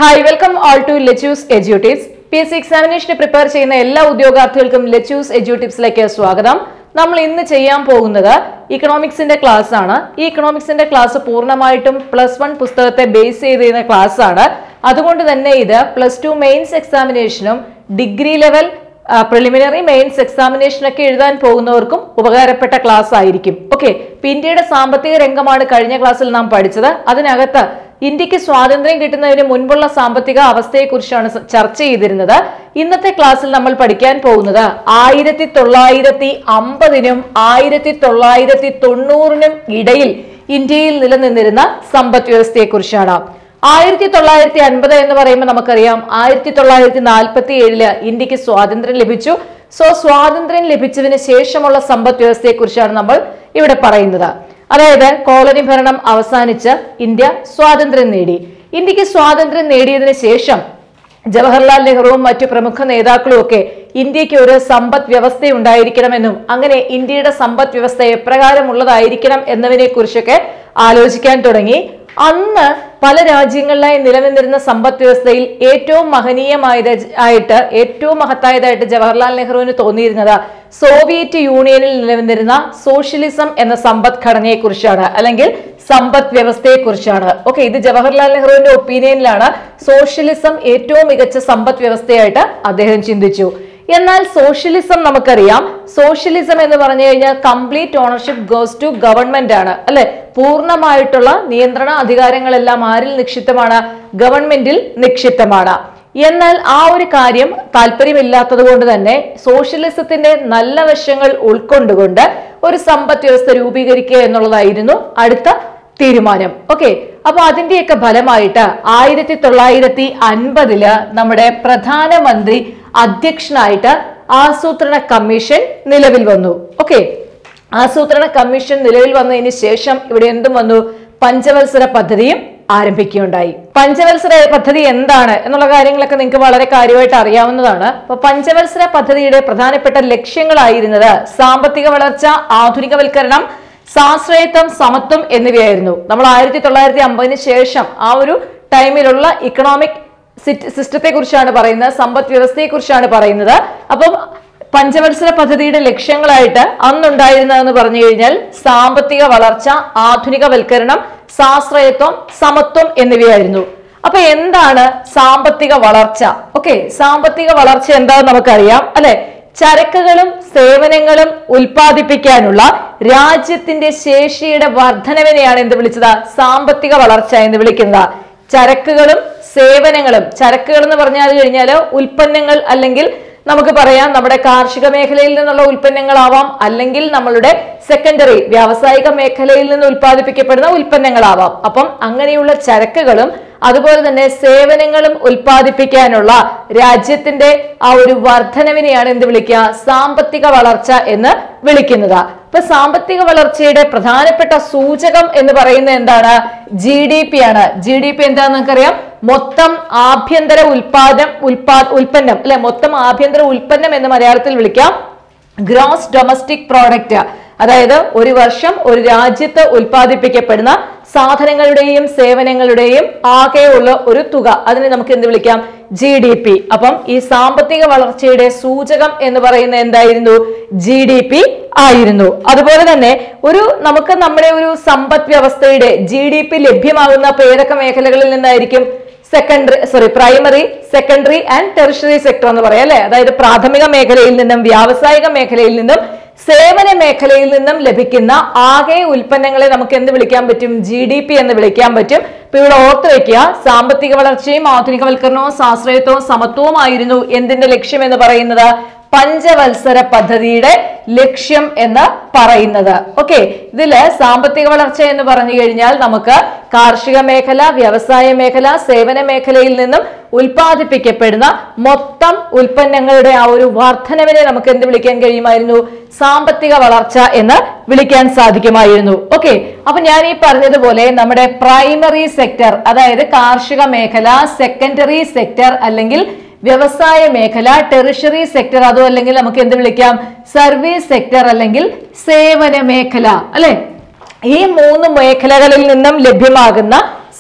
hi welcome all to Lechu's edutips P S C എക്സാമിനേഷന് prepare ചെയ്യുന്ന എല്ലാ ഉദ്യോഗാർത്ഥികൾക്കും ലെച്ചൂസ് എജ്യൂട്ടിപ്സിലേക്ക് സ്വാഗതം നമ്മൾ ഇന്ന് ചെയ്യാൻ പോകുന്നത് ഇക്കണോമിക്സിന്റെ ക്ലാസ് ആണ് ഈ ഇക്കണോമിക്സിന്റെ ക്ലാസ് പൂർണ്ണമായിട്ടും പ്ലസ് വൺ പുസ്തകത്തെ ബേസ് ചെയ്ത് ചെയ്യുന്ന ക്ലാസ് ആണ് അതുകൊണ്ട് തന്നെ ഇത് പ്ലസ് ടു മെയിൻസ് എക്സാമിനേഷനും degree level preliminary mains examination ഒക്കെ എഴുതാൻ പോകുന്നവർക്കും ഉപകാരപ്പെട്ട ക്ലാസ് ആയിരിക്കും ഓക്കെ ഇന്ത്യയുടെ സാമ്പത്തിക രംഗമാണ് കഴിഞ്ഞ ക്ലാസ്സിൽ നാം പഠിച്ചത് അതിനകത്ത് ഇന്ത്യക്ക് സ്വാതന്ത്ര്യം കിട്ടുന്നതിന് മുൻപുള്ള സാമ്പത്തിക അവസ്ഥയെക്കുറിച്ചാണ് സ- ചർച്ച ചെയ്തിരുന്നത് ഇന്നത്തെ ക്ലാസ്സിൽ നമ്മൾ പഠിക്കാൻ പോകുന്നത് ആയിരത്തി തൊള്ളായിരത്തി അമ്പതിനും ആയിരത്തി തൊള്ളായിരത്തി തൊണ്ണൂറിനും ഇടയിൽ ഇന്ത്യയിൽ നിലനിന്നിരുന്ന സമ്പദ് വ്യവസ്ഥയെക്കുറിച്ചാണ് ആയിരത്തി തൊള്ളായിരത്തി അൻപത് എന്ന് പറയുമ്പോൾ നമുക്കറിയാം ആയിരത്തി തൊള്ളായിരത്തി നാൽപ്പത്തി ഏഴില് ഇന്ത്യക്ക് സ്വാതന്ത്ര്യം ലഭിച്ചു സോ സ്വാതന്ത്ര്യം ലഭിച്ചതിന് ശേഷമുള്ള സമ്പദ് വ്യവസ്ഥയെക്കുറിച്ചാണ് നമ്മൾ ഇവിടെ പറയുന്നത് അതായത് കോളനി ഭരണം അവസാനിച്ച് ഇന്ത്യ സ്വാതന്ത്ര്യം നേടി ഇന്ത്യക്ക് സ്വാതന്ത്ര്യം നേടിയതിനു ശേഷം ജവഹർലാൽ നെഹ്റുവും മറ്റു പ്രമുഖ നേതാക്കളും ഒക്കെ ഇന്ത്യക്ക് ഒരു സമ്പദ് വ്യവസ്ഥ ഉണ്ടായിരിക്കണമെന്നും അങ്ങനെ ഇന്ത്യയുടെ സമ്പദ് വ്യവസ്ഥ എപ്രകാരമുള്ളതായിരിക്കണം എന്നതിനെ കുറിച്ചൊക്കെ ആലോചിക്കാൻ തുടങ്ങി അന്ന് പല രാജ്യങ്ങളിലായി നിലനിന്നിരുന്ന സമ്പദ് വ്യവസ്ഥയിൽ ഏറ്റവും മഹനീയമായത് ആയിട്ട് ഏറ്റവും മഹത്തായതായിട്ട് ജവഹർലാൽ നെഹ്റുവിന് തോന്നിയിരുന്നത് സോവിയറ്റ് യൂണിയനിൽ നിലനിന്നിരുന്ന സോഷ്യലിസം എന്ന സമ്പദ് ഘടനയെക്കുറിച്ചാണ് അല്ലെങ്കിൽ സമ്പദ് വ്യവസ്ഥയെക്കുറിച്ചാണ് ഓക്കെ ഇത് ജവഹർലാൽ നെഹ്റുവിന്റെ ഒപ്പീനിയനിലാണ് സോഷ്യലിസം ഏറ്റവും മികച്ച സമ്പദ് വ്യവസ്ഥയായിട്ട് അദ്ദേഹം ചിന്തിച്ചു എന്നാൽ സോഷ്യലിസം നമുക്കറിയാം സോഷ്യലിസം എന്ന് പറഞ്ഞു കഴിഞ്ഞാൽ complete ownership goes to government ആണ് അല്ലെ പൂർണ്ണമായിട്ടുള്ള നിയന്ത്രണ അധികാരങ്ങളെല്ലാം ആരിൽ നിക്ഷിപ്തമാണ് ഗവൺമെന്റിൽ നിക്ഷിപ്തമാണ് എന്നാൽ ആ ഒരു കാര്യം താല്പര്യമില്ലാത്തത് കൊണ്ട് തന്നെ സോഷ്യലിസത്തിന്റെ നല്ല വശങ്ങൾ ഉൾക്കൊണ്ടുകൊണ്ട് ഒരു സമ്പദ് വ്യവസ്ഥ രൂപീകരിക്കുക എന്നുള്ളതായിരുന്നു അടുത്ത തീരുമാനം ഓക്കെ അപ്പൊ അതിന്റെയൊക്കെ ഫലമായിട്ട് ആയിരത്തി തൊള്ളായിരത്തി അൻപതില് നമ്മുടെ പ്രധാനമന്ത്രി അധ്യക്ഷനായിട്ട് ആസൂത്രണ കമ്മീഷൻ നിലവിൽ വന്നു ഓക്കെ ആസൂത്രണ കമ്മീഷൻ നിലവിൽ വന്നതിന് ശേഷം ഇവിടെ എന്തും വന്നു പഞ്ചവത്സര പദ്ധതിയും ആരംഭിക്കുകയുണ്ടായി പഞ്ചവത്സര പദ്ധതി എന്താണ് എന്നുള്ള കാര്യങ്ങളൊക്കെ നിങ്ങൾക്ക് വളരെ കാര്യമായിട്ട് അറിയാവുന്നതാണ് അപ്പൊ പഞ്ചവത്സര പദ്ധതിയുടെ പ്രധാനപ്പെട്ട ലക്ഷ്യങ്ങളായിരുന്നത് സാമ്പത്തിക വളർച്ച ആധുനികവൽക്കരണം സാശ്രയത്വം സമത്വം എന്നിവയായിരുന്നു നമ്മൾ ആയിരത്തി തൊള്ളായിരത്തി അമ്പതിന് ശേഷം ആ ഒരു ടൈമിലുള്ള ഇക്കണോമിക് സിസ്റ്റത്തെ കുറിച്ചാണ് പറയുന്നത് സമ്പദ് വ്യവസ്ഥയെ കുറിച്ചാണ് പറയുന്നത് അപ്പം പഞ്ചവത്സര പദ്ധതിയുടെ ലക്ഷ്യങ്ങളായിട്ട് അന്നുണ്ടായിരുന്നതെന്ന് പറഞ്ഞു കഴിഞ്ഞാൽ സാമ്പത്തിക വളർച്ച ആധുനികവൽക്കരണം സാശ്രയത്വം സമത്വം എന്നിവയായിരുന്നു അപ്പൊ എന്താണ് സാമ്പത്തിക വളർച്ച ഓക്കെ സാമ്പത്തിക വളർച്ച എന്താണെന്ന് നമുക്കറിയാം അല്ലെ ചരക്കുകളും സേവനങ്ങളും ഉൽപ്പാദിപ്പിക്കാനുള്ള രാജ്യത്തിന്റെ ശേഷിയുടെ വർധനവിനെയാണ് എന്ത് വിളിച്ചത് സാമ്പത്തിക വളർച്ച എന്ന് വിളിക്കുന്നത് ചരക്കുകളും സേവനങ്ങളും ചരക്കുകൾ എന്ന് പറഞ്ഞാൽ കഴിഞ്ഞാൽ ഉൽപ്പന്നങ്ങൾ അല്ലെങ്കിൽ നമുക്ക് പറയാം നമ്മുടെ കാർഷിക മേഖലയിൽ നിന്നുള്ള ഉൽപ്പന്നങ്ങളാവാം അല്ലെങ്കിൽ നമ്മളുടെ സെക്കൻഡറി വ്യാവസായിക മേഖലയിൽ നിന്ന് ഉൽപ്പാദിപ്പിക്കപ്പെടുന്ന ഉൽപ്പന്നങ്ങളാവാം അപ്പം അങ്ങനെയുള്ള ചരക്കുകളും അതുപോലെ തന്നെ സേവനങ്ങളും ഉൽപ്പാദിപ്പിക്കാനുള്ള രാജ്യത്തിന്റെ ആ ഒരു വർധനവിനെയാണ് എന്ത് വിളിക്കുക സാമ്പത്തിക വളർച്ച എന്ന് വിളിക്കുന്നത് ഇപ്പൊ സാമ്പത്തിക വളർച്ചയുടെ പ്രധാനപ്പെട്ട സൂചകം എന്ന് പറയുന്നത് എന്താണ് ജി ഡി പി ആണ് ജി ഡി പി എന്താണെന്ന് നമുക്കറിയാം മൊത്തം ആഭ്യന്തര ഉൽപാദനം ഉൽപാ ഉൽപ്പന്നം അല്ലെ മൊത്തം ആഭ്യന്തര ഉൽപ്പന്നം എന്ന് മലയാളത്തിൽ വിളിക്കാം ഗ്രോസ് ഡൊമസ്റ്റിക് പ്രോഡക്റ്റ് അതായത് ഒരു വർഷം ഒരു രാജ്യത്ത് ഉൽപ്പാദിപ്പിക്കപ്പെടുന്ന സാധനങ്ങളുടെയും സേവനങ്ങളുടെയും ആകെയുള്ള ഒരു തുക അതിനെ നമുക്ക് എന്ത് വിളിക്കാം ജി ഡി പി അപ്പം ഈ സാമ്പത്തിക വളർച്ചയുടെ സൂചകം എന്ന് പറയുന്നത് എന്തായിരുന്നു ജി ഡി പി ആയിരുന്നു അതുപോലെ തന്നെ ഒരു നമുക്ക് നമ്മുടെ ഒരു സമ്പദ് വ്യവസ്ഥയുടെ ജി ഡി പി ലഭ്യമാകുന്ന ഇപ്പൊ ഏതൊക്കെ മേഖലകളിൽ നിന്നായിരിക്കും secondary sorry primary secondary and tertiary sector എന്ന് പറയാം അല്ലെ അതായത് പ്രാഥമിക മേഖലയിൽ നിന്നും വ്യാവസായിക മേഖലയിൽ നിന്നും സേവന മേഖലയിൽ നിന്നും ലഭിക്കുന്ന ആകെ ഉൽപ്പന്നങ്ങളെ നമുക്ക് എന്ത് വിളിക്കാൻ പറ്റും ജി ഡി പി എന്ന് വിളിക്കാൻ പറ്റും ഇപ്പൊ ഇവിടെ ഓർത്ത് വെക്കുക സാമ്പത്തിക വളർച്ചയും ആധുനികവൽക്കരണവും സാശ്രയത്വവും സമത്വവുമായിരുന്നു എന്തിന്റെ ലക്ഷ്യം എന്ന് പറയുന്നത് പഞ്ചവത്സര പദ്ധതിയുടെ ലക്ഷ്യം എന്ന് പറയുന്നത് ഓക്കെ ഇതില് സാമ്പത്തിക വളർച്ച എന്ന് പറഞ്ഞു കഴിഞ്ഞാൽ നമുക്ക് കാർഷിക മേഖല വ്യവസായ മേഖല സേവന മേഖലയിൽ നിന്നും ഉൽപ്പാദിപ്പിക്കപ്പെടുന്ന മൊത്തം ഉൽപ്പന്നങ്ങളുടെ ആ ഒരു വർധനവിനെ നമുക്ക് എന്ത് വിളിക്കാൻ കഴിയുമായിരുന്നു സാമ്പത്തിക വളർച്ച എന്ന് വിളിക്കാൻ സാധിക്കുമായിരുന്നു ഓക്കെ അപ്പൊ ഞാൻ ഈ പറഞ്ഞതുപോലെ നമ്മുടെ പ്രൈമറി സെക്ടർ അതായത് കാർഷിക മേഖല സെക്കൻഡറി സെക്ടർ അല്ലെങ്കിൽ വ്യവസായ മേഖല ടെറിഷറി സെക്ടർ അതോ അല്ലെങ്കിൽ നമുക്ക് എന്ത് വിളിക്കാം സർവീസ് സെക്ടർ അല്ലെങ്കിൽ സേവന മേഖല അല്ലെ ഈ മൂന്ന് മേഖലകളിൽ നിന്നും ലഭ്യമാകുന്ന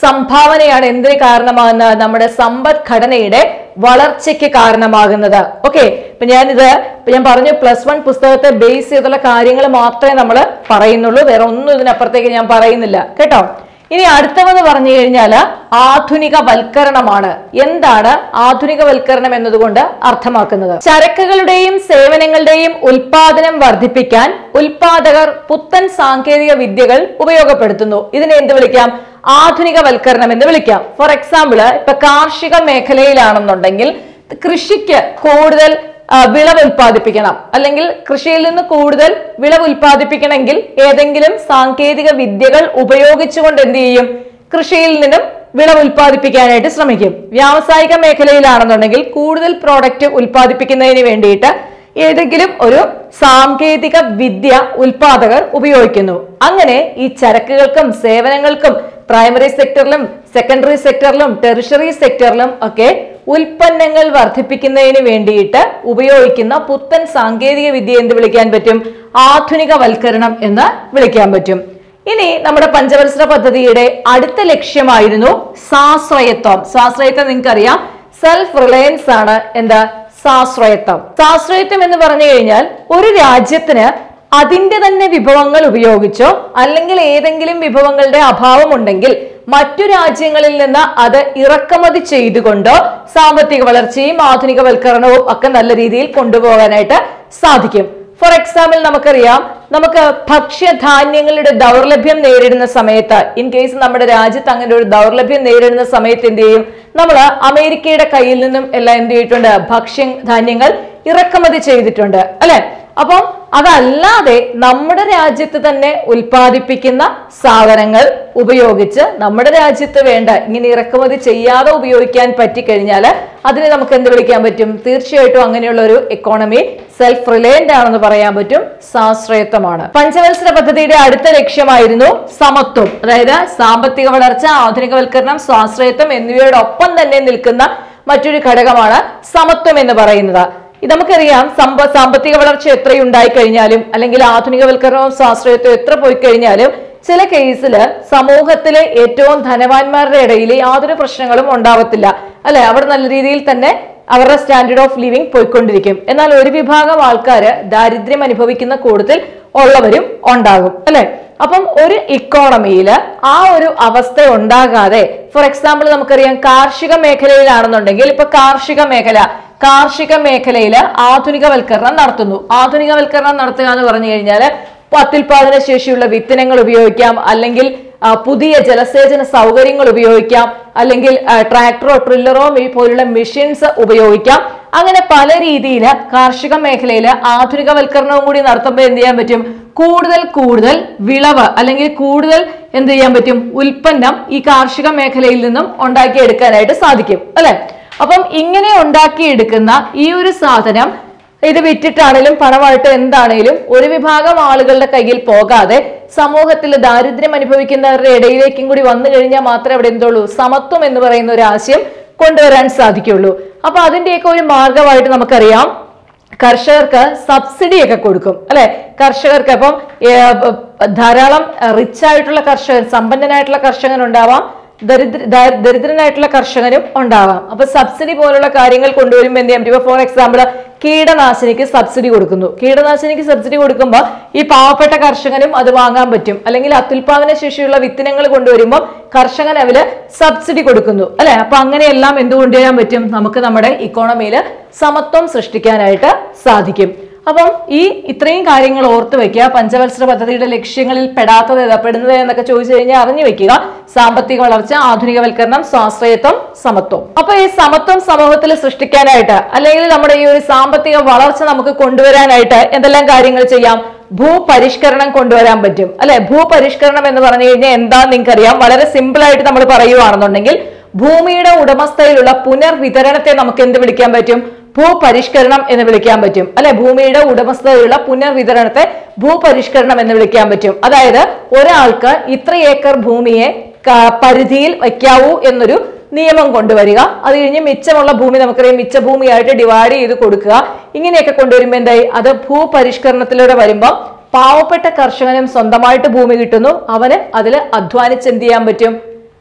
സംഭാവനയാണ് എന്തിന് കാരണമാകുന്നത് നമ്മുടെ സമ്പദ്ഘടനയുടെ വളർച്ചയ്ക്ക് കാരണമാകുന്നത് ഓക്കെ ഇപ്പൊ ഞാനിത് ഇപ്പൊ ഞാൻ പറഞ്ഞു പ്ലസ് വൺ പുസ്തകത്തെ ബേസ് ചെയ്തുള്ള കാര്യങ്ങൾ മാത്രമേ നമ്മൾ പറയുന്നുള്ളൂ വേറെ ഒന്നും ഇതിനപ്പുറത്തേക്ക് ഞാൻ പറയുന്നില്ല കേട്ടോ ഇനി അടുത്തവെന്ന് പറഞ്ഞു കഴിഞ്ഞാൽ ആധുനിക വൽക്കരണമാണ് എന്താണ് ആധുനിക വൽക്കരണം എന്നതുകൊണ്ട് അർത്ഥമാക്കുന്നത് ചരക്കുകളുടെയും സേവനങ്ങളുടെയും ഉൽപാദനം വർദ്ധിപ്പിക്കാൻ ഉൽപാദകർ പുത്തൻ സാങ്കേതിക വിദ്യകൾ ഉപയോഗപ്പെടുത്തുന്നു ഇതിനെ എന്ത് വിളിക്കാം ആധുനിക വൽക്കരണം എന്ന് വിളിക്കാം ഫോർ എക്സാമ്പിൾ ഇപ്പൊ കാർഷിക മേഖലയിലാണെന്നുണ്ടെങ്കിൽ കൃഷിക്ക് കൂടുതൽ ആ, വിളവ് ഉൽപ്പാദിപ്പിക്കണം അല്ലെങ്കിൽ കൃഷിയിൽ നിന്ന് കൂടുതൽ വിളവ് ഉൽപ്പാദിപ്പിക്കണമെങ്കിൽ ഏതെങ്കിലും സാങ്കേതിക വിദ്യകൾ ഉപയോഗിച്ചുകൊണ്ട് എന്ത് ചെയ്യും കൃഷിയിൽ നിന്നും വിളവ് ഉൽപ്പാദിപ്പിക്കാനായിട്ട് ശ്രമിക്കും വ്യാവസായിക മേഖലയിലാണെന്നുണ്ടെങ്കിൽ കൂടുതൽ പ്രോഡക്റ്റ് ഉൽപ്പാദിപ്പിക്കുന്നതിന് വേണ്ടിയിട്ട് ഏതെങ്കിലും ഒരു സാങ്കേതിക വിദ്യ ഉൽപാദകർ ഉപയോഗിക്കുന്നു അങ്ങനെ ഈ ചരക്കുകൾക്കും സേവനങ്ങൾക്കും പ്രൈമറി സെക്ടറിലും സെക്കൻഡറി സെക്ടറിലും ടെറിഷറി സെക്ടറിലും ഒക്കെ ഉൽപ്പന്നങ്ങൾ വർദ്ധിപ്പിക്കുന്നതിന് വേണ്ടിയിട്ട് ഉപയോഗിക്കുന്ന പുത്തൻ സാങ്കേതിക വിദ്യ എന്ത് വിളിക്കാൻ പറ്റും ആധുനികവൽക്കരണം എന്ന് വിളിക്കാൻ പറ്റും ഇനി നമ്മുടെ പഞ്ചവത്സര പദ്ധതിയുടെ അടുത്ത ലക്ഷ്യമായിരുന്നു സ്വാശ്രയത്വം സ്വാശ്രയത്വം നിങ്ങൾക്കറിയാം സെൽഫ് റിലയൻസ് ആണ് എന്താ സ്വാശ്രയത്വം സ്വാശ്രയത്വം എന്ന് പറഞ്ഞു കഴിഞ്ഞാൽ ഒരു രാജ്യത്തിന് അതിന്റെ തന്നെ വിഭവങ്ങൾ ഉപയോഗിച്ചോ അല്ലെങ്കിൽ ഏതെങ്കിലും വിഭവങ്ങളുടെ അഭാവം ഉണ്ടെങ്കിൽ മറ്റു രാജ്യങ്ങളിൽ നിന്ന് അത് ഇറക്കുമതി ചെയ്തുകൊണ്ടോ സാമ്പത്തിക വളർച്ചയും ആധുനികവൽക്കരണവും ഒക്കെ നല്ല രീതിയിൽ കൊണ്ടുപോകാനായിട്ട് സാധിക്കും ഫോർ എക്സാമ്പിൾ നമുക്കറിയാം നമുക്ക് ഭക്ഷ്യധാന്യങ്ങളുടെ ദൗർലഭ്യം നേരിടുന്ന സമയത്ത് ഇൻ കേസ് നമ്മുടെ രാജ്യത്ത് അങ്ങനെ ഒരു ദൗർലഭ്യം നേരിടുന്ന സമയത്ത് എന്ത് ചെയ്യും നമ്മൾ അമേരിക്കയുടെ കയ്യിൽ നിന്നും എല്ലാം എന്ത് ചെയ്തിട്ടുണ്ട് ഭക്ഷ്യ ധാന്യങ്ങൾ ഇറക്കുമതി ചെയ്തിട്ടുണ്ട് അല്ലെ അപ്പം അതല്ലാതെ നമ്മുടെ രാജ്യത്ത് തന്നെ ഉൽപ്പാദിപ്പിക്കുന്ന സാധനങ്ങൾ ഉപയോഗിച്ച് നമ്മുടെ രാജ്യത്ത് വേണ്ട ഇങ്ങനെ ഇറക്കുമതി ചെയ്യാതെ ഉപയോഗിക്കാൻ പറ്റിക്കഴിഞ്ഞാൽ അതിനെ നമുക്ക് എന്ത് വിളിക്കാൻ പറ്റും തീർച്ചയായിട്ടും അങ്ങനെയുള്ള ഒരു എക്കോണമി സെൽഫ് റിലയന്റ് ആണെന്ന് പറയാൻ പറ്റും സാശ്രയത്വമാണ് പഞ്ചവത്സര പദ്ധതിയുടെ അടുത്ത ലക്ഷ്യമായിരുന്നു സമത്വം അതായത് സാമ്പത്തിക വളർച്ച ആധുനികവൽക്കരണം സ്വാശ്രയത്വം എന്നിവയോടൊപ്പം തന്നെ നിൽക്കുന്ന മറ്റൊരു ഘടകമാണ് സമത്വം എന്ന് പറയുന്നത് ഇത് നമുക്കറിയാം സമ്പ സാമ്പത്തിക വളർച്ച എത്രയുണ്ടായി കഴിഞ്ഞാലും അല്ലെങ്കിൽ ആധുനികവൽക്കരണവും സ്വാശ്രയത്വം എത്ര പോയി കഴിഞ്ഞാലും ചില കേസിൽ സമൂഹത്തിലെ ഏറ്റവും ധനവാന്മാരുടെ ഇടയിൽ യാതൊരു പ്രശ്നങ്ങളും ഉണ്ടാവത്തില്ല അല്ലെ അവർ നല്ല രീതിയിൽ തന്നെ അവരുടെ സ്റ്റാൻഡേർഡ് ഓഫ് ലിവിങ് പോയിക്കൊണ്ടിരിക്കും എന്നാൽ ഒരു വിഭാഗം ആൾക്കാർ ദാരിദ്ര്യം അനുഭവിക്കുന്ന കൂടുതൽ ഉള്ളവരും ഉണ്ടാകും അല്ലെ അപ്പം ഒരു ഇക്കോണമിയിൽ ആ ഒരു അവസ്ഥ ഉണ്ടാകാതെ ഫോർ എക്സാമ്പിൾ നമുക്കറിയാം കാർഷിക മേഖലയിലാണെന്നുണ്ടെങ്കിൽ ഇപ്പൊ കാർഷിക മേഖല കാർഷിക മേഖലയിൽ ആധുനികവൽക്കരണം നടത്തുന്നു ആധുനികവൽക്കരണം നടത്തുക എന്ന് പറഞ്ഞു കഴിഞ്ഞാൽ അത്യുൽപാദന ശേഷിയുള്ള വിത്തനങ്ങൾ ഉപയോഗിക്കാം അല്ലെങ്കിൽ ആ, പുതിയ ജലസേചന സൗകര്യങ്ങൾ ഉപയോഗിക്കാം അല്ലെങ്കിൽ ആ, ട്രാക്ടറോ ട്രില്ലറോ ഈ പോലുള്ള മെഷീൻസ് ഉപയോഗിക്കാം അങ്ങനെ പല രീതിയിൽ കാർഷിക മേഖലയിൽ ആധുനികവൽക്കരണവും കൂടി നടത്തുമ്പോൾ എന്ത് ചെയ്യാൻ പറ്റും കൂടുതൽ കൂടുതൽ വിളവ് അല്ലെങ്കിൽ കൂടുതൽ എന്ത് ചെയ്യാൻ പറ്റും ഉൽപ്പന്നം ഈ കാർഷിക മേഖലയിൽ നിന്നും ഉണ്ടാക്കിയെടുക്കാനായിട്ട് സാധിക്കും അല്ലെ അപ്പം ഇങ്ങനെ ഉണ്ടാക്കിയെടുക്കുന്ന ഈ ഒരു സാധനം ഇത് വിറ്റിട്ടാണേലും പണമായിട്ട് എന്താണേലും ഒരു വിഭാഗം ആളുകളുടെ കയ്യിൽ പോകാതെ സമൂഹത്തിൽ ദാരിദ്ര്യം അനുഭവിക്കുന്നവരുടെ ഇടയിലേക്കും കൂടി വന്നു കഴിഞ്ഞാൽ മാത്രമേ അവിടെ എന്തുള്ളൂ സമത്വം എന്ന് പറയുന്ന ഒരു ആശയം കൊണ്ടുവരാൻ സാധിക്കുള്ളൂ അപ്പൊ അതിന്റെയൊക്കെ ഒരു മാർഗമായിട്ട് നമുക്കറിയാം കർഷകർക്ക് സബ്സിഡി ഒക്കെ കൊടുക്കും അല്ലെ കർഷകർക്ക് അപ്പം ഏ, ബ- ധാരാളം റിച്ച് ആയിട്ടുള്ള കർഷകൻ സമ്പന്നനായിട്ടുള്ള കർഷകൻ ഉണ്ടാവാം ദരിദ്ര ദാ- ദരിദ്രനായിട്ടുള്ള കർഷകനും ഉണ്ടാവാം അപ്പൊ സബ്സിഡി പോലുള്ള കാര്യങ്ങൾ കൊണ്ടുവരുമ്പോൾ എന്ത് ചെയ്യാൻ പറ്റും ഫോർ എക്സാമ്പിൾ കീടനാശിനിക്ക് സബ്സിഡി കൊടുക്കുന്നു കീടനാശിനിക്ക് സബ്സിഡി കൊടുക്കുമ്പോൾ ഈ പാവപ്പെട്ട കർഷകനും അത് വാങ്ങാൻ പറ്റും അല്ലെങ്കിൽ അത്യുൽപാദന ശേഷിയുള്ള വിത്തിനങ്ങൾ കൊണ്ടുവരുമ്പോൾ കർഷകൻ അവര് സബ്സിഡി കൊടുക്കുന്നു അല്ലെ അപ്പൊ അങ്ങനെയെല്ലാം എന്ത് കൊണ്ടുവരാൻ പറ്റും നമുക്ക് നമ്മുടെ ഇക്കോണമിയിൽ സമത്വം സൃഷ്ടിക്കാനായിട്ട് സാധിക്കും അപ്പം ഈ ഇത്രയും കാര്യങ്ങൾ ഓർത്ത് വെക്കുക പഞ്ചവത്സര പദ്ധതിയുടെ ലക്ഷ്യങ്ങളിൽ പെടാത്തത് ഏതാ പെടുന്നത് എന്നൊക്കെ ചോദിച്ചു കഴിഞ്ഞാൽ അറിഞ്ഞു വെക്കുക സാമ്പത്തിക വളർച്ച ആധുനികവൽക്കരണം സ്വാശ്രയത്വം സമത്വം അപ്പൊ ഈ സമത്വം സമൂഹത്തിൽ സൃഷ്ടിക്കാനായിട്ട് അല്ലെങ്കിൽ നമ്മുടെ ഈ ഒരു സാമ്പത്തിക വളർച്ച നമുക്ക് കൊണ്ടുവരാനായിട്ട് എന്തെല്ലാം കാര്യങ്ങൾ ചെയ്യാം ഭൂപരിഷ്കരണം കൊണ്ടുവരാൻ പറ്റും അല്ലെ ഭൂപരിഷ്കരണം എന്ന് പറഞ്ഞു കഴിഞ്ഞാൽ എന്താന്ന് നിങ്ങൾക്കറിയാം വളരെ സിമ്പിൾ ആയിട്ട് നമ്മൾ പറയുവാണെന്നുണ്ടെങ്കിൽ ഭൂമിയുടെ ഉടമസ്ഥയിലുള്ള പുനർവിതരണത്തെ നമുക്ക് എന്ത് വിളിക്കാൻ പറ്റും ഭൂപരിഷ്കരണം എന്ന് വിളിക്കാൻ പറ്റും അല്ലെ ഭൂമിയുടെ ഉടമസ്ഥതയിലുള്ള പുനർവിതരണത്തെ ഭൂപരിഷ്കരണം എന്ന് വിളിക്കാൻ പറ്റും അതായത് ഒരാൾക്ക് ഇത്ര ഏക്കർ ഭൂമിയെ ക- പരിധിയിൽ വയ്ക്കാവൂ എന്നൊരു നിയമം കൊണ്ടുവരിക അത് കഴിഞ്ഞ് മിച്ചമുള്ള ഭൂമി നമുക്കറിയാം മിച്ച ഭൂമിയായിട്ട് ഡിവൈഡ് ചെയ്ത് കൊടുക്കുക ഇങ്ങനെയൊക്കെ കൊണ്ടുവരുമ്പോൾ എന്തായി അത് ഭൂപരിഷ്കരണത്തിലൂടെ വരുമ്പോൾ പാവപ്പെട്ട കർഷകനും സ്വന്തമായിട്ട് ഭൂമി കിട്ടുന്നു അവന് അതിൽ അധ്വാനിച്ച് എന്ത് ചെയ്യാൻ പറ്റും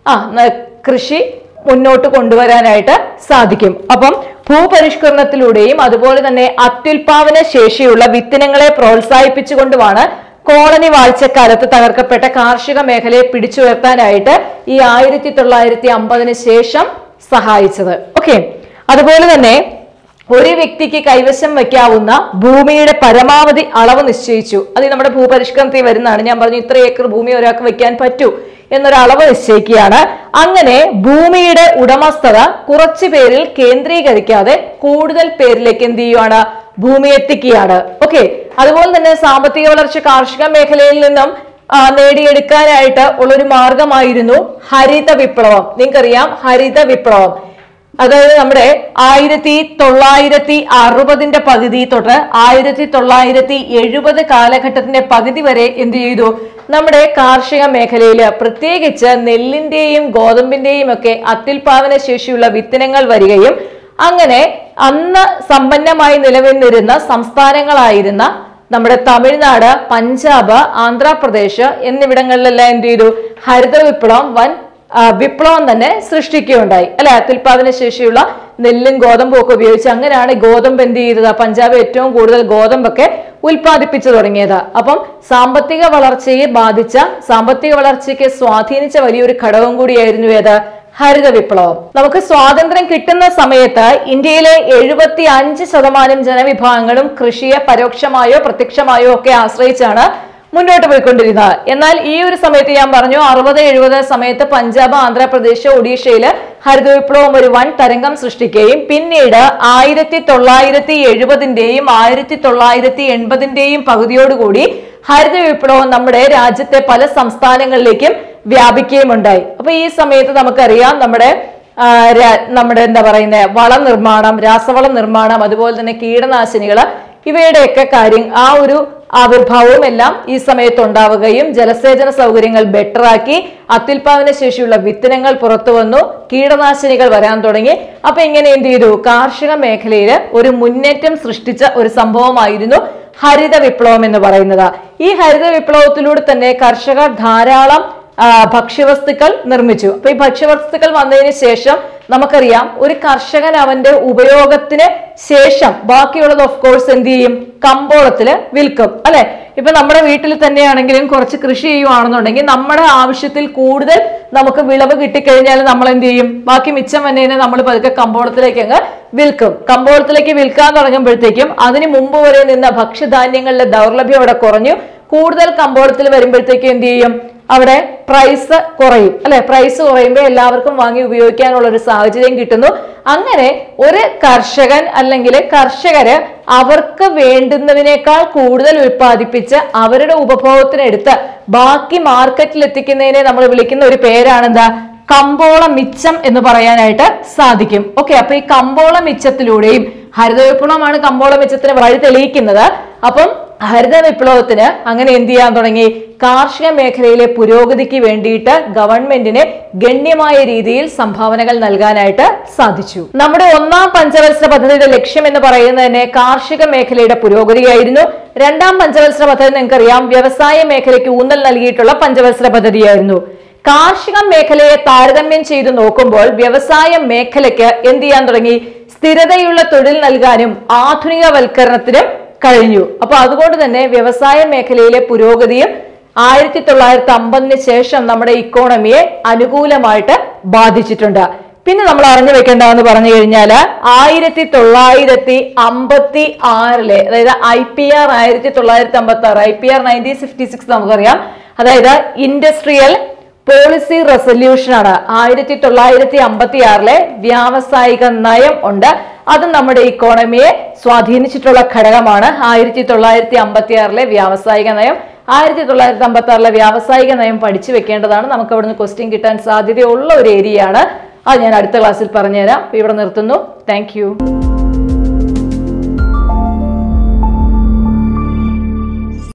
ആ ന- കൃഷി മുന്നോട്ട് കൊണ്ടുവരാനായിട്ട് സാധിക്കും അപ്പം ഭൂപരിഷ്കരണത്തിലൂടെയും അതുപോലെ തന്നെ അത്യുൽപാദന ശേഷിയുള്ള വിത്തിനങ്ങളെ പ്രോത്സാഹിപ്പിച്ചുകൊണ്ടുമാണ് കോളനി വാഴ്ചക്കാലത്ത് തകർക്കപ്പെട്ട കാർഷിക മേഖലയെ പിടിച്ചുയർത്താനായിട്ട് ഈ ആയിരത്തി തൊള്ളായിരത്തി അമ്പതിന് ശേഷം സഹായിച്ചത് ഓക്കെ അതുപോലെ തന്നെ ഒരു വ്യക്തിക്ക് കൈവശം വയ്ക്കാവുന്ന ഭൂമിയുടെ പരമാവധി അളവ് നിശ്ചയിച്ചു അത് ഈ നമ്മുടെ ഭൂപരിഷ്കരണത്തിൽ വരുന്നതാണ് ഞാൻ പറഞ്ഞു ഇത്ര ഏക്കർ ഭൂമി ഒരാൾക്ക് വെക്കാൻ പറ്റൂ എന്നൊരു അളവ് നിശ്ചയിക്കുകയാണ് അങ്ങനെ ഭൂമിയുടെ ഉടമസ്ഥത കുറച്ചു പേരിൽ കേന്ദ്രീകരിക്കാതെ കൂടുതൽ പേരിലേക്ക് എന്ത് ചെയ്യുകയാണ് ഭൂമി എത്തിക്കുകയാണ് ഓക്കെ അതുപോലെ തന്നെ സാമ്പത്തിക വളർച്ച കാർഷിക മേഖലയിൽ നിന്നും ആ, നേടിയെടുക്കാനായിട്ട് ഉള്ളൊരു മാർഗമായിരുന്നു ഹരിത വിപ്ലവം നിങ്ങൾക്കറിയാം ഹരിത വിപ്ലവം അതായത് നമ്മുടെ ആയിരത്തി തൊള്ളായിരത്തി അറുപതിന്റെ പകുതി തൊട്ട് ആയിരത്തി തൊള്ളായിരത്തി എഴുപത് കാലഘട്ടത്തിന്റെ പകുതി വരെ എന്ത് ചെയ്തു നമ്മുടെ കാർഷിക മേഖലയിൽ പ്രത്യേകിച്ച് നെല്ലിന്റെയും ഗോതമ്പിന്റെയും ഒക്കെ അത്യുൽപാദന ശേഷിയുള്ള വിത്തനങ്ങൾ വരികയും അങ്ങനെ അന്ന് സമ്പന്നമായി നിലനിന്നിരുന്ന സംസ്ഥാനങ്ങളായിരുന്ന നമ്മുടെ തമിഴ്നാട് പഞ്ചാബ് ആന്ധ്രാപ്രദേശ് എന്നിവിടങ്ങളിലെല്ലാം എന്ത് ചെയ്തു ഹരിത വിപ്ലവം വൻ ആ, വിപ്ലവം തന്നെ സൃഷ്ടിക്കുകയുണ്ടായി അല്ലെ അത്യുൽപാദന ശേഷിയുള്ള നെല്ലും ഗോതമ്പും ഒക്കെ ഉപയോഗിച്ച് അങ്ങനെയാണ് ഗോതമ്പ് എന്ത് ചെയ്തത് പഞ്ചാബ് ഏറ്റവും കൂടുതൽ ഗോതമ്പൊക്കെ ഉൽപ്പാദിപ്പിച്ചു തുടങ്ങിയത് അപ്പം സാമ്പത്തിക വളർച്ചയെ ബാധിച്ച സാമ്പത്തിക വളർച്ചയ്ക്ക് സ്വാധീനിച്ച വലിയൊരു ഘടകം കൂടിയായിരുന്നു ഏത് ഹരിത വിപ്ലവം നമുക്ക് സ്വാതന്ത്ര്യം കിട്ടുന്ന സമയത്ത് ഇന്ത്യയിലെ എഴുപത്തി അഞ്ച് ശതമാനം ജനവിഭാഗങ്ങളും കൃഷിയെ പരോക്ഷമായോ പ്രത്യക്ഷമായോ ഒക്കെ ആശ്രയിച്ചാണ് മുന്നോട്ട് പോയിക്കൊണ്ടിരുന്നത് എന്നാൽ ഈ ഒരു സമയത്ത് ഞാൻ പറഞ്ഞു അറുപത് എഴുപത് സമയത്ത് പഞ്ചാബ് ആന്ധ്രാപ്രദേശ് ഒഡീഷയില് ഹരിത വിപ്ലവം ഒരു വൻ തരംഗം സൃഷ്ടിക്കുകയും പിന്നീട് ആയിരത്തി തൊള്ളായിരത്തി എഴുപതിന്റെയും ആയിരത്തി തൊള്ളായിരത്തി എൺപതിന്റെയും പകുതിയോടുകൂടി ഹരിത വിപ്ലവം നമ്മുടെ രാജ്യത്തെ പല സംസ്ഥാനങ്ങളിലേക്കും വ്യാപിക്കുകയും ഉണ്ടായി അപ്പൊ ഈ സമയത്ത് നമുക്കറിയാം നമ്മുടെ ആ, രാ- നമ്മുടെ എന്താ പറയുന്നത് വള നിർമ്മാണം രാസവള നിർമ്മാണം അതുപോലെ തന്നെ കീടനാശിനികൾ ഇവയുടെയൊക്കെ കാര്യം ആ ഒരു ആവിർഭാവവും എല്ലാം ഈ സമയത്ത് ഉണ്ടാവുകയും ജലസേചന സൗകര്യങ്ങൾ ബെറ്ററാക്കി അത്യുൽപാദന ശേഷിയുള്ള വിത്തനങ്ങൾ പുറത്തു വന്നു കീടനാശിനികൾ വരാൻ തുടങ്ങി അപ്പൊ ഇങ്ങനെ എന്ത് ചെയ്തു കാർഷിക മേഖലയിൽ ഒരു മുന്നേറ്റം സൃഷ്ടിച്ച ഒരു സംഭവമായിരുന്നു ഹരിത വിപ്ലവം എന്ന് പറയുന്നത് ഈ ഹരിത വിപ്ലവത്തിലൂടെ തന്നെ കർഷകർ ധാരാളം ആ, ഭക്ഷ്യവസ്തുക്കൾ നിർമ്മിച്ചു അപ്പൊ ഈ ഭക്ഷ്യവസ്തുക്കൾ വന്നതിന് ശേഷം നമുക്കറിയാം ഒരു കർഷകൻ അവന്റെ ഉപയോഗത്തിന് ശേഷം ബാക്കിയുള്ളത് ഓഫ് കോഴ്സ് എന്ത് ചെയ്യും കമ്പോളത്തില് വിൽക്കും അല്ലെ ഇപ്പൊ നമ്മുടെ വീട്ടിൽ തന്നെയാണെങ്കിലും കുറച്ച് കൃഷി ചെയ്യുവാണെന്നുണ്ടെങ്കിൽ നമ്മുടെ ആവശ്യത്തിൽ കൂടുതൽ നമുക്ക് വിളവ് കിട്ടിക്കഴിഞ്ഞാൽ നമ്മൾ എന്ത് ചെയ്യും ബാക്കി മിച്ചം വന്നതിനെ നമ്മൾ പതുക്കെ കമ്പോളത്തിലേക്ക് അങ്ങ് വിൽക്കും കമ്പോളത്തിലേക്ക് വിൽക്കാൻ തുടങ്ങുമ്പോഴത്തേക്കും അതിന് മുമ്പ് വരെ നിന്ന ഭക്ഷ്യധാന്യങ്ങളുടെ ദൗർലഭ്യം അവിടെ കുറഞ്ഞു കൂടുതൽ കമ്പോളത്തിൽ വരുമ്പോഴത്തേക്കും എന്ത് ചെയ്യും അവിടെ പ്രൈസ് കുറയും അല്ലെ പ്രൈസ് കുറയുമ്പോൾ എല്ലാവർക്കും വാങ്ങി ഉപയോഗിക്കാനുള്ള ഒരു സാഹചര്യം കിട്ടുന്നു അങ്ങനെ ഒരു കർഷകൻ അല്ലെങ്കിൽ കർഷകര് അവർക്ക് വേണ്ടുന്നതിനേക്കാൾ കൂടുതൽ ഉൽപ്പാദിപ്പിച്ച് അവരുടെ ഉപഭോഗത്തിനെടുത്ത് ബാക്കി മാർക്കറ്റിൽ എത്തിക്കുന്നതിനെ നമ്മൾ വിളിക്കുന്ന ഒരു പേരാണെന്താ കമ്പോള മിച്ചം എന്ന് പറയാനായിട്ട് സാധിക്കും ഓക്കെ അപ്പൊ ഈ കമ്പോള മിച്ചത്തിലൂടെയും ഹരിത വിപ്ലവമാണ് കമ്പോള മിച്ചത്തിന് വഴി തെളിയിക്കുന്നത് അപ്പം ഹരിത വിപ്ലവത്തിന് അങ്ങനെ എന്ത് ചെയ്യാൻ തുടങ്ങി കാർഷിക മേഖലയിലെ പുരോഗതിക്ക് വേണ്ടിയിട്ട് ഗവൺമെന്റിന് ഗണ്യമായ രീതിയിൽ സംഭാവനകൾ നൽകാനായിട്ട് സാധിച്ചു നമ്മുടെ ഒന്നാം പഞ്ചവത്സര പദ്ധതിയുടെ ലക്ഷ്യം എന്ന് പറയുന്നത് തന്നെ കാർഷിക മേഖലയുടെ പുരോഗതിയായിരുന്നു രണ്ടാം പഞ്ചവത്സര പദ്ധതി നിങ്ങൾക്കറിയാം വ്യവസായ മേഖലയ്ക്ക് ഊന്നൽ നൽകിയിട്ടുള്ള പഞ്ചവത്സര പദ്ധതിയായിരുന്നു കാർഷിക മേഖലയെ താരതമ്യം ചെയ്തു നോക്കുമ്പോൾ വ്യവസായ മേഖലയ്ക്ക് എന്ത് ചെയ്യാൻ തുടങ്ങി സ്ഥിരതയുള്ള തൊഴിൽ നൽകാനും ആധുനികവൽക്കരണത്തിനും കഴിഞ്ഞു അപ്പൊ അതുകൊണ്ട് തന്നെ വ്യവസായ മേഖലയിലെ പുരോഗതിയും ആയിരത്തി തൊള്ളായിരത്തി അമ്പതിന് ശേഷം നമ്മുടെ ഇക്കോണമിയെ അനുകൂലമായിട്ട് ബാധിച്ചിട്ടുണ്ട് പിന്നെ നമ്മൾ അറിഞ്ഞു വെക്കേണ്ടതെന്ന് പറഞ്ഞു കഴിഞ്ഞാൽ ആയിരത്തി തൊള്ളായിരത്തി അമ്പത്തി ആറിലെ അതായത് ഐ പി ആർ ആയിരത്തി തൊള്ളായിരത്തി അമ്പത്തി ആറ് I P R nineteen fifty six നമുക്കറിയാം അതായത് ഇൻഡസ്ട്രിയൽ പോളിസി റെസൊല്യൂഷൻ ആണ് ആയിരത്തി തൊള്ളായിരത്തി അമ്പത്തി ആറിലെ വ്യാവസായിക നയം ഉണ്ട് അത് നമ്മുടെ ഇക്കോണമിയെ സ്വാധീനിച്ചിട്ടുള്ള ഘടകമാണ് ആയിരത്തി തൊള്ളായിരത്തി അമ്പത്തി ആറിലെ വ്യാവസായിക നയം ആയിരത്തി തൊള്ളായിരത്തി അമ്പത്തി ആറിലെ വ്യാവസായിക നയം പഠിച്ചു വെക്കേണ്ടതാണ് നമുക്ക് അവിടുന്ന് ക്വസ്റ്റ്യൻ കിട്ടാൻ സാധ്യതയുള്ള ഒരു ഏരിയയാണ് അത് ഞാൻ അടുത്ത ക്ലാസ്സിൽ പറഞ്ഞുതരാം ഇവിടെ നിർത്തുന്നു താങ്ക്